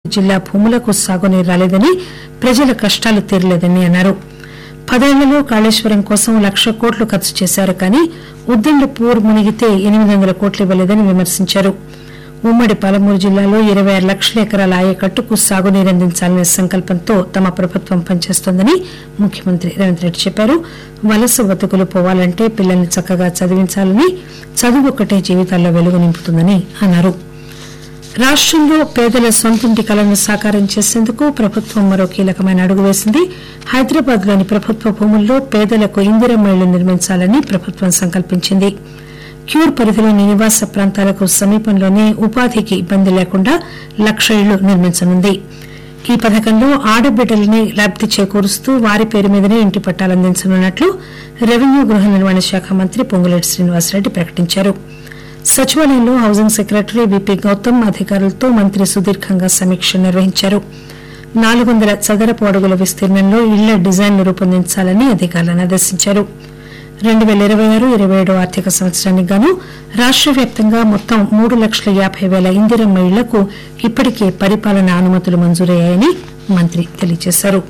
జిల్లా భూములకు సాగునీరు రాలేదని ప్రజల కష్టాలు తీరలేదని అన్నారు పదేళ్లలో కాళేశ్వరం కోసం లక్ష కోట్లు ఖర్చు చేశారు కానీ ఉద్దండపూర్ మునిగితే ఎనిమిది వందల కోట్లు ఇవ్వలేదని విమర్శించారు ఉమ్మడి పాలమూరు జిల్లాలో ఇరవై ఆరు లక్షల ఎకరాల ఆయకట్టుకు సాగునీరు అందించాలనే సంకల్పంతో తమ ప్రభుత్వం పనిచేస్తోందని ముఖ్యమంత్రి రేవంత్ రెడ్డి చెప్పారు వలస బతుకులు పోవాలంటే పిల్లల్ని చక్కగా చదివించాలని చదువు ఒక్కటే జీవితాల్లో వెలుగు నింపుతుందని అన్నారు రాష్టంలో పేదల సొంతింటి కలను సాకారం చేసేందుకు ప్రభుత్వం మరో కీలకమైన అడుగు వేసింది హైదరాబాద్ లోని ప్రభుత్వ భూముల్లో పేదలకు ఇందిరమ్మ ఇళ్లు నిర్మించాలని ప్రభుత్వం సంకల్పించింది క్యూర్ పరిధిలోని నివాస ప్రాంతాలకు సమీపంలోనే ఉపాధికి ఇబ్బంది లేకుండా లక్ష ఇళ్లు నిర్మించనుంది ఈ పథకంలో ఆడబిడ్డలని లబ్ది చేకూరుస్తూ వారి పేరు మీదనే ఇంటి పట్టాలు అందించనున్నట్లు రెవెన్యూ గృహ నిర్మాణ శాఖ మంత్రి పొంగులేటి శ్రీనివాసరెడ్డి ప్రకటించారు సచివాలయంలో హౌసింగ్ సెక్రటరీ విపి గౌతమ్ అధికారులతో మంత్రి సుదీర్ఘంగా సమీక్ష నిర్వహించారు నాలుగు వందల చదరపు అడుగుల విస్తీర్ణంలో ఇళ్ల డిజైన్లు రూపొందించాలని అధికారులను ఆదేశించారు రెండు పేల ఇరవై ఆరు ఇరవై ఏడు ఆర్థిక సంవత్సరానికి గాను రాష్ట వ్యాప్తంగా మొత్తం మూడు లక్షల యాభై పేల ఇందిరమ్మ ఇళ్లకు ఇప్పటికే పరిపాలనా అనుమతులు మంజూరయ్యాయని మంత్రి తెలియజేశారు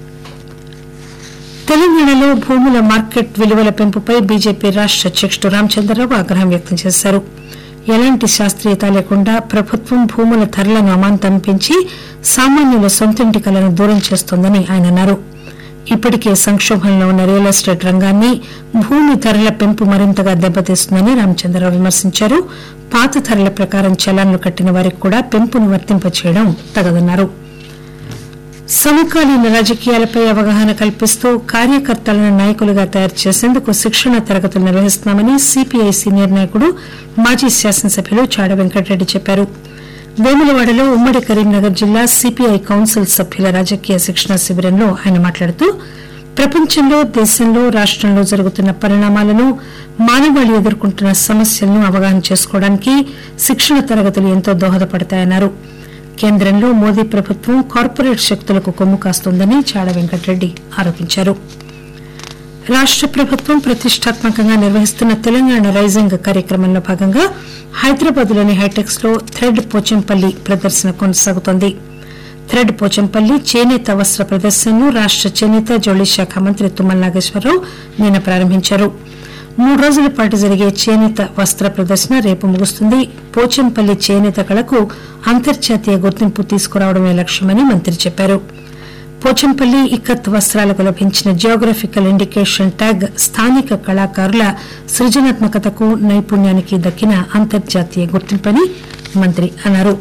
తెలంగాణలో భూముల మార్కెట్ విలువల పెంపుపై బీజేపీ రాష్ట అధ్యకుడు రామచంద్రరావు ఆగ్రహం వ్యక్తం చేశారు ఎలాంటి శాస్త్రీయత లేకుండా ప్రభుత్వం భూముల ధరలను అమాంతం పెంచి సామాన్యుల సొంతింటి కలను దూరం చేస్తోందని ఆయన అన్నారు ఇప్పటికే సంక్షోభంలో ఉన్న రియల్ ఎస్టేట్ రంగాన్ని భూమి ధరల పెంపు మరింతగా దెబ్బతీస్తుందని రామచంద్రరావు విమర్శించారు పాత ధరల ప్రకారం చలాన్లు కట్టిన వారికి కూడా పెంపును వర్తింపచేయడం తగదన్నారు సమకాలీన రాజకీయాలపై అవగాహన కల్పిస్తూ కార్యకర్తలను నాయకులుగా తయారు చేసేందుకు శిక్షణ తరగతులు నిర్వహిస్తున్నామని సిపిఐ సీనియర్ నాయకుడు మాజీ శాసనసభ్యులు చాడ వెంకటరెడ్డి చెప్పారు వేములవాడలో ఉమ్మడి కరీంనగర్ జిల్లా సిపిఐ కౌన్సిల్ సభ్యుల రాజకీయ శిక్షణ శిబిరంలో ఆయన మాట్లాడుతూ ప్రపంచంలో దేశంలో రాష్టంలో జరుగుతున్న పరిణామాలను మానవాళి ఎదుర్కొంటున్న సమస్యలను అవగాహన చేసుకోవడానికి శిక్షణ తరగతులు ఎంతో దోహదపడతాయన్నారు కేంద్రంలో మోదీ ప్రభుత్వం కార్పొరేట్ శక్తులకు కొమ్ము కాస్తోందని చాడ వెంకటరెడ్డి ఆరోపించారు రాష్ట ప్రభుత్వం ప్రతిష్టాత్మకంగా నిర్వహిస్తున్న తెలంగాణ రైజింగ్ కార్యక్రమంలో భాగంగా హైదరాబాద్ లోని హైటెక్స్ లో థ్రెడ్ పోచంపల్లి ప్రదర్శన కొనసాగుతోంది థ్రెడ్ పోచంపల్లి చేనేత వస్త్ర ప్రదర్శనను రాష్ట చేనేత జౌళి శాఖ మంత్రి తుమ్మల నాగేశ్వరరావు నిన్న ప్రారంభించారు మూడు రోజుల పాటు జరిగే చేనేత వస్త్ర ప్రదర్శన రేపు ముగుస్తుంది పోచంపల్లి చేనేత కళకు అంతర్జాతీయ గుర్తింపు తీసుకురావడమే లక్ష్యమని మంత్రి చెప్పారు పోచంపల్లి ఇక్కత్ వస్త్రాలకు లభించిన జియోగ్రఫికల్ ఇండికేషన్ ట్యాగ్ స్థానిక కళాకారుల సృజనాత్మకతకు నైపుణ్యానికి దక్కిన అంతర్జాతీయ గుర్తింపని మంత్రి అన్నారు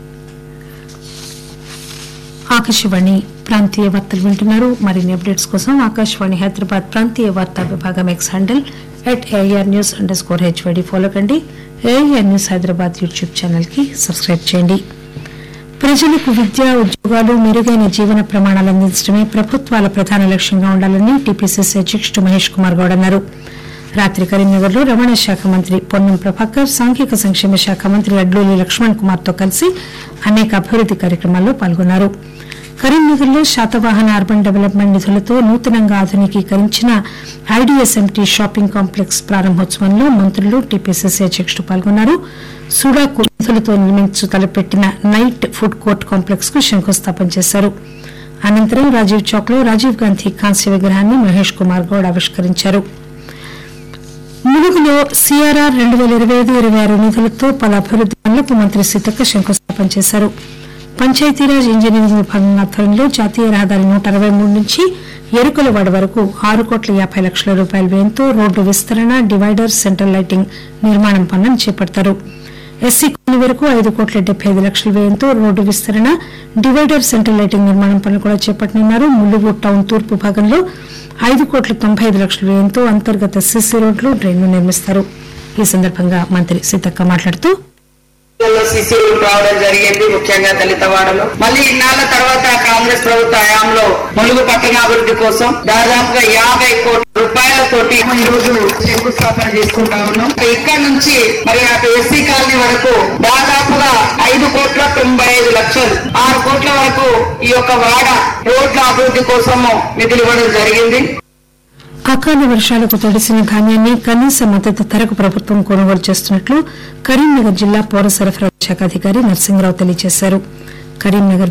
ఆకాశవాణి ప్రాంతీయ వార్తలు వింటున్నారు మరిన్ని అప్డేట్స్ కోసం ఆకాశవాణి హైదరాబాద్ ప్రాంతీయ వార్తా విభాగం X handle at AR news underscore HYD follow కండి AR news Hyderabad YouTube channel కి సబ్స్క్రైబ్ చేయండి ప్రజలకు విద్య ఉద్యోగాలు మెరుగైన జీవన ప్రమాణాలు అందించడమే ప్రభుత్వాల ప్రధాన లక్ష్యంగా ఉండాలని టీపీసీసీ అధ్యకుడు మహేష్ కుమార్ గౌడ్ అన్నారు రాత్రి కరీంనగర్ లో రవాణా శాఖ మంత్రి పొన్నం ప్రభాకర్ సాంఘిక సంక్షేమ శాఖ మంత్రి అడ్లూరి లక్ష్మణ్ కుమార్ తో కలిసి అనేక అభివృద్ది కార్యక్రమాల్లో పాల్గొన్నారు కరీంనగర్ లో శాతవాహన అర్బన్ డెవలప్మెంట్ నిధులతో నూతనంగా ఆధునికీకరించిన ఐడీఎస్ఎంటీ షాపింగ్ కాంప్లెక్స్ ప్రారంభోత్సవంలో మంత్రులు టీపీసీసీ అధ్యకుడు పాల్గొన్నారు సూడాకు నిధులతో నిర్మించు తలపెట్టిన నైట్ ఫుడ్ కోర్ట్ కాంప్లెక్స్ కు శంకుస్థాపన చేశారు అనంతరం రాజీవ్ చౌక్ లో రాజీవ్ గాంధీ కాంస్య విగ్రహాన్ని మహేష్ కుమార్ గౌడ్ ఆవిష్కరించారు ములుగులో సిఆర్ఆర్ రెండు వేల ఇరవై ఐదు ఇరవై ఆరు నిధులతో పలు అభివృద్ది పనులకు మంత్రి సీతక్క శంకుస్థాపన చేశారు పంచాయతీరాజ్ ఇంజనీరింగ్ విభాగం ఆధ్వర్యంలో జాతీయ రహదారి నూట అరవై మూడు నుంచి ఎరుకలవాడ వరకు ఆరు కోట్ల యాభై లక్షల రూపాయల వ్యయంతో రోడ్డు విస్తరణ డివైడర్ సెంట్రల్ లైటింగ్ నిర్మాణం పనులను చేపడతారు ఎస్సీ కాలనీ వరకు ఐదు కోట్ల డెబ్బై ఐదు లక్షల వ్యయంతో రోడ్డు విస్తరణ డివైడర్ సెంట్రల్ లైటింగ్ నిర్మాణం పనులు కూడా చేపట్టనున్నారు ములుగు టౌన్ తూర్పు భాగంలో ఐదు కోట్ల తొంభై ఐదు లక్షల వ్యయంతో అంతర్గత సిసి రోడ్లు డ్రైన్లు నిర్మిస్తారు ఈ సందర్భంగా మంత్రి సీతక్క మాట్లాడుతూ సీసీ రోడ్ రావడం జరిగింది ముఖ్యంగా దళిత వాడలో మళ్ళీ ఇన్నాళ్ల తర్వాత కాంగ్రెస్ ప్రభుత్వ హయాంలో ములుగు పట్టణాభివృద్ధి కోసం దాదాపుగా యాభై కోట్ల రూపాయలతోటి ఈ రోజు శంకుస్థాపన చేసుకుంటా ఉన్నాం ఇక్కడ నుంచి మరి అటు ఎస్సీ కాలనీ వరకు దాదాపుగా ఐదు కోట్ల తొంభై ఐదు లక్షలు ఆరు కోట్ల వరకు ఈ యొక్క వాడ రోడ్ల అభివృద్ధి కోసము నిధులు ఇవ్వడం జరిగింది అకాల వర్షాలకు తడిసిన ధాన్యాన్ని కనీస మద్దతు ధరకు ప్రభుత్వం కొనుగోలు చేస్తున్నట్లు కరీంనగర్ జిల్లా పౌర సరఫరా శాఖ అధికారి నరసింహరావు తెలియజేశారు కరీంనగర్